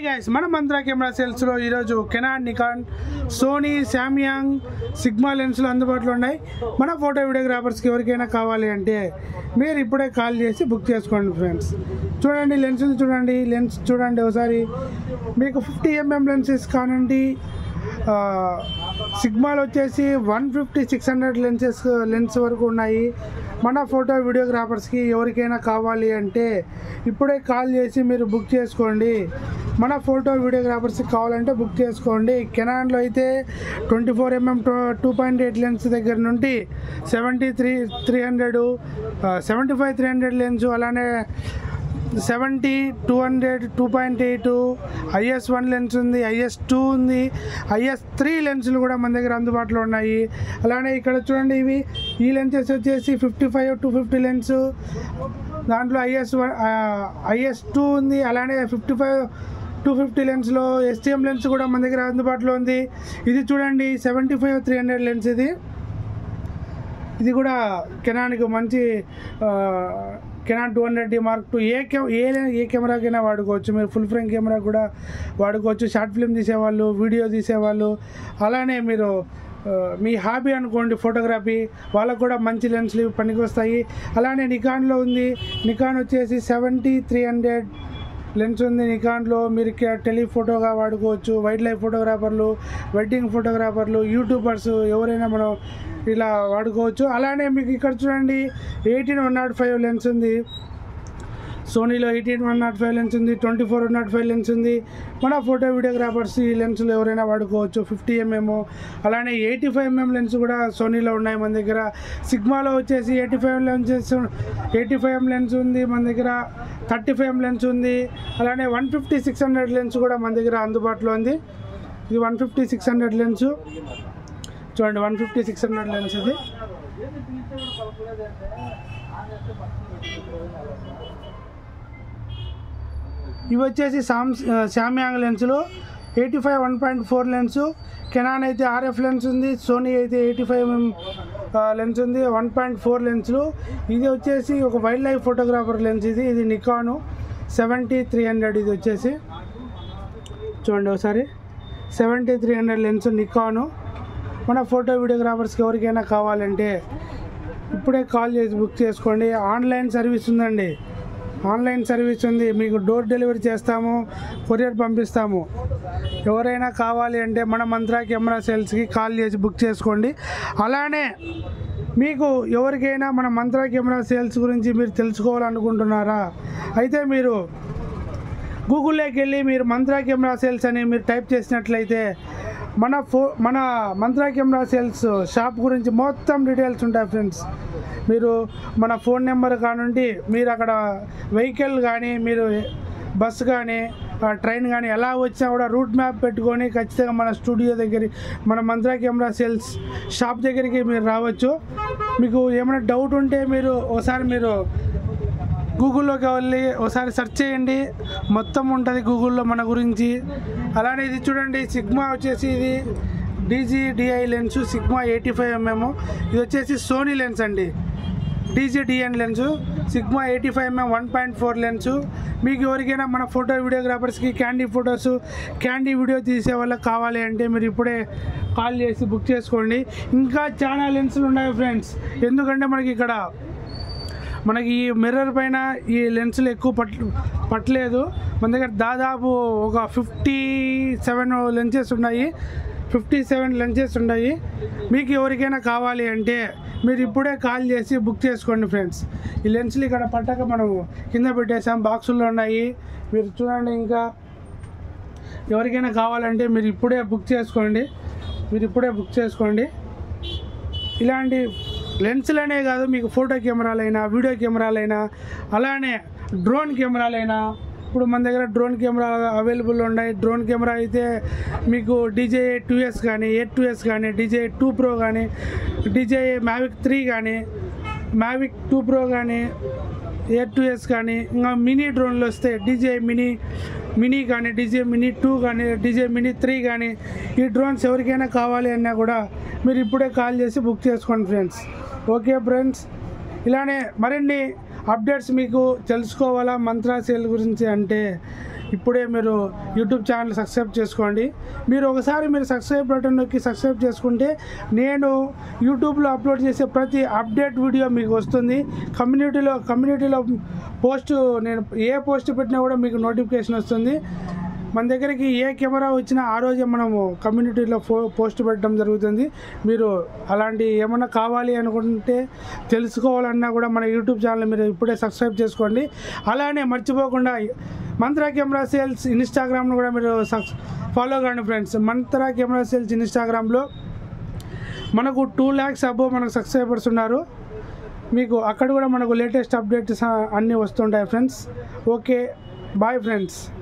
hi guys మన Mantra camera సేల్స్లో ఈరోజు Canon Nikon Sony Samyang Sigma లెన్స్లు అందుబాటులో ఉన్నాయి మన ఫోటో వీడియోగ్రాఫర్స్కి ఎవరికైనా కావాలి అంటే మీరు ఇప్పుడే కాల్ చేసి బుక్ చేసుకోండి ఫ్రెండ్స్ చూడండి లెన్సులు చూడండి లెన్స్ చూడండి ఒకసారి మీకు ఫిఫ్టీ ఎంఎం లెన్సెస్ కానండి ఆ, సిగ్మాలు వచ్చేసి one fifty six hundred lenses lens వరకు ఉన్నాయి మన ఫోటో వీడియోగ్రాఫర్స్కి ఎవరికైనా కావాలి అంటే ఇప్పుడే కాల్ చేసి మీరు బుక్ చేసుకోండి మన ఫోటో వీడియోగ్రాఫర్స్కి కావాలంటే బుక్ చేసుకోండి కెనాన్లో అయితే twenty four mm two point eight lens దగ్గర నుండి seventy three three hundred seventy five three hundred lens అలానే seventy two hundred two point eight IS one lens ఉంది ఐఎస్ టూ ఉంది ఐఎస్ త్రీ లెన్సులు కూడా మన దగ్గర అందుబాటులో ఉన్నాయి అలానే ఇక్కడ చూడండి ఇవి ఈ లెన్సెస్ వచ్చేసి fifty five two fifty lens దాంట్లో ఐఎస్ వన్ ఐఎస్ టూ ఉంది అలానే ఫిఫ్టీ ఫైవ్ టూ ఫిఫ్టీ లెన్స్లో ఎస్టీఎం లెన్స్ కూడా మన దగ్గర అందుబాటులో ఉంది ఇది చూడండి seventy five three hundred lens ఇది ఇది కూడా కెనాన్కి మంచి Canon two hundred D mark two ఏ కె ఏ ఏ కెమెరాకైనా వాడుకోవచ్చు మీరు ఫుల్ ఫ్రేమ్ కెమెరా కూడా వాడుకోవచ్చు షార్ట్ ఫిల్మ్ తీసేవాళ్ళు వీడియో తీసేవాళ్ళు అలానే మీరు ఆ, మీ హాబీ అనుకోండి ఫోటోగ్రఫీ వాళ్ళకు కూడా మంచి లెన్స్లు పనికి వస్తాయి అలానే నికాన్లో ఉంది నికాన్ వచ్చేసి సెవెంటీ త్రీ హండ్రెడ్ లెన్స్ ఉంది నికాన్లో మీరు టెలిఫోటోగా వాడుకోవచ్చు వైల్డ్ లైఫ్ ఫోటోగ్రాఫర్లు వెడ్డింగ్ ఫోటోగ్రాఫర్లు యూట్యూబర్స్ ఎవరైనా మనం ఇలా వాడుకోవచ్చు అలానే మీకు ఇక్కడ చూడండి eighteen one naught five lens ఉంది సోనీలో eighteen one naught five lens ఉంది twenty four one naught five lens ఉంది మన ఫోటో వీడియోగ్రాఫర్స్ ఈ లెన్స్లు ఎవరైనా వాడుకోవచ్చు ఫిఫ్టీ ఎంఎం అలానే ఎయిటీ ఫైవ్ ఎంఎం లెన్స్ కూడా సోనీలో ఉన్నాయి మన దగ్గర సిగ్మాలో వచ్చేసి eighty five lenses eighty five m lens ఉంది మన దగ్గర థర్టీ ఫైవ్ ఎం లెన్స్ ఉంది అలానే one fifty six hundred lens కూడా మన దగ్గర అందుబాటులో ఉంది ఇది one fifty six hundred lens చూడండి one fifty six hundred lens ఇది ఇవి వచ్చేసి సామ్ శామ్యాంగ్ లెన్సులు eighty five one point four lens Canon అయితే ఆర్ఎఫ్ లెన్స్ ఉంది సోనీ అయితే ఎయిటీ ఫైవ్ ఎంఎం లెన్స్ ఉంది వన్ పాయింట్ ఫోర్ లెన్స్లు ఇది వచ్చేసి ఒక వైల్డ్ లైఫ్ ఫోటోగ్రాఫర్ లెన్స్ ఇది ఇది నికాను సెవెంటీ త్రీ హండ్రెడ్ ఇది వచ్చేసి చూడండి ఒకసారి seventy three hundred lens Nikon మన ఫోటో వీడియోగ్రాఫర్స్కి ఎవరికైనా కావాలంటే ఇప్పుడే కాల్ చేసి బుక్ చేసుకోండి ఆన్లైన్ సర్వీస్ ఉందండి ఆన్లైన్ సర్వీస్ ఉంది మీకు డోర్ డెలివరీ చేస్తాము కొరియర్ పంపిస్తాము ఎవరైనా కావాలి అంటే మన మంత్రా కెమెరా సేల్స్కి కాల్ చేసి బుక్ చేసుకోండి అలానే మీకు ఎవరికైనా మన మంత్రా కెమెరా సేల్స్ గురించి మీరు తెలుసుకోవాలనుకుంటున్నారా అయితే మీరు గూగుల్లోకి వెళ్ళి మీరు మంత్రా కెమెరా సేల్స్ అని మీరు టైప్ చేసినట్లయితే మన ఫో మన మంత్రా కెమెరా సేల్స్ షాప్ గురించి మొత్తం డీటెయిల్స్ ఉంటాయి ఫ్రెండ్స్ మీరు మన ఫోన్ నెంబర్ కానుండి మీరు అక్కడ వెహికల్ కానీ మీరు బస్ కానీ ట్రైన్ కానీ ఎలా వచ్చినా కూడా రూట్ మ్యాప్ పెట్టుకొని ఖచ్చితంగా మన స్టూడియో దగ్గర మన మంత్రా కెమెరా సేల్స్ షాప్ దగ్గరికి మీరు రావచ్చు మీకు ఏమైనా డౌట్ ఉంటే మీరు ఒకసారి మీరు గూగుల్లోకి వెళ్ళి ఒకసారి సెర్చ్ చేయండి మొత్తం ఉంటుంది గూగుల్లో మన గురించి అలానే ఇది చూడండి సిగ్మా వచ్చేసి ఇది DG DI lens Sigma eighty five mm ఇది వచ్చేసి సోనీ లెన్స్ అండి DG DN lens Sigma eighty five mm one point four lens మీకు ఎవరికైనా మన ఫోటో వీడియోగ్రాఫర్స్కి క్యాండీ ఫొటోస్ క్యాండీ వీడియో తీసే వాళ్ళకి కావాలి అంటే మీరు ఇప్పుడే కాల్ చేసి బుక్ చేసుకోండి ఇంకా చాలా లెన్సులు ఉన్నాయి ఫ్రెండ్స్ ఎందుకంటే మనకి ఇక్కడ మనకి ఈ మిర్రర్ పైన ఈ లెన్సులు ఎక్కువ పట్ పట్టలేదు మన దగ్గర దాదాపు ఒక ఫిఫ్టీ సెవెన్ లెన్సెస్ ఉన్నాయి ఫిఫ్టీ సెవెన్ లెన్సెస్ ఉన్నాయి మీకు ఎవరికైనా కావాలి అంటే మీరు ఇప్పుడే కాల్ చేసి బుక్ చేసుకోండి ఫ్రెండ్స్ ఈ లెన్సులు ఇక్కడ పట్టక మనం కింద పెట్టేసాం బాక్సుల్లో ఉన్నాయి మీరు చూడండి ఇంకా ఎవరికైనా కావాలంటే మీరు ఇప్పుడే బుక్ చేసుకోండి మీరు ఇప్పుడే బుక్ చేసుకోండి ఇలాంటి లెన్సులనే కాదు మీకు ఫోటో కెమెరాలైనా వీడియో కెమెరాలైనా అలానే డ్రోన్ కెమెరాలైనా ఇప్పుడు మన దగ్గర డ్రోన్ కెమెరా అవైలబుల్ ఉన్నాయి డ్రోన్ కెమెరా అయితే మీకు డీజే టూ ఎస్ కానీ ఎయిట్ టూ ఎస్ కానీ డీజే టూ ప్రో కానీ డీజే మ్యావిక్ త్రీ కానీ మ్యావిక్ టూ ప్రో కానీ ఎయిట్ టూ ఎస్ కానీ ఇంకా మినీ డ్రోన్లు వస్తాయి డీజే మినీ మినీ కానీ డీజే మినీ టూ కానీ డీజే మినీ త్రీ కానీ ఈ డ్రోన్స్ ఎవరికైనా కావాలి అన్నా కూడా మీరు ఇప్పుడే కాల్ చేసి బుక్ చేసుకోండి ఫ్రెండ్స్ ఓకే ఫ్రెండ్స్ ఇలానే మరిన్ని అప్డేట్స్ మీకు తెలుసుకోవాలా మంత్రా సేల్ గురించి అంటే ఇప్పుడే మీరు యూట్యూబ్ ఛానల్ సబ్స్క్రైబ్ చేసుకోండి మీరు ఒకసారి మీరు సబ్స్క్రైబ్ బటన్ నొక్కి సబ్స్క్రైబ్ చేసుకుంటే నేను యూట్యూబ్లో అప్లోడ్ చేసే ప్రతి అప్డేట్ వీడియో మీకు వస్తుంది కమ్యూనిటీలో కమ్యూనిటీలో పోస్ట్ నేను ఏ పోస్ట్ పెట్టినా కూడా మీకు నోటిఫికేషన్ వస్తుంది మన దగ్గరికి ఏ కెమెరా వచ్చినా ఆ రోజే మనము కమ్యూనిటీలో ఫో పోస్ట్ పెట్టడం జరుగుతుంది మీరు అలాంటి ఏమన్నా కావాలి అనుకుంటే తెలుసుకోవాలన్నా కూడా మన యూట్యూబ్ ఛానల్ మీరు ఇప్పుడే సబ్స్క్రైబ్ చేసుకోండి అలానే మర్చిపోకుండా మంత్రా కెమెరా సేల్స్ ఇన్స్టాగ్రామ్ను కూడా మీరు సబ్స్ ఫాలో కండి ఫ్రెండ్స్ మంత్రా కెమెరా సేల్స్ ఇన్స్టాగ్రామ్లో మనకు టూ ల్యాక్స్ అబో మనకు సబ్స్క్రైబర్స్ ఉన్నారు మీకు అక్కడ కూడా మనకు లేటెస్ట్ అప్డేట్స్ అన్నీ వస్తుంటాయి ఫ్రెండ్స్ ఓకే బాయ్ ఫ్రెండ్స్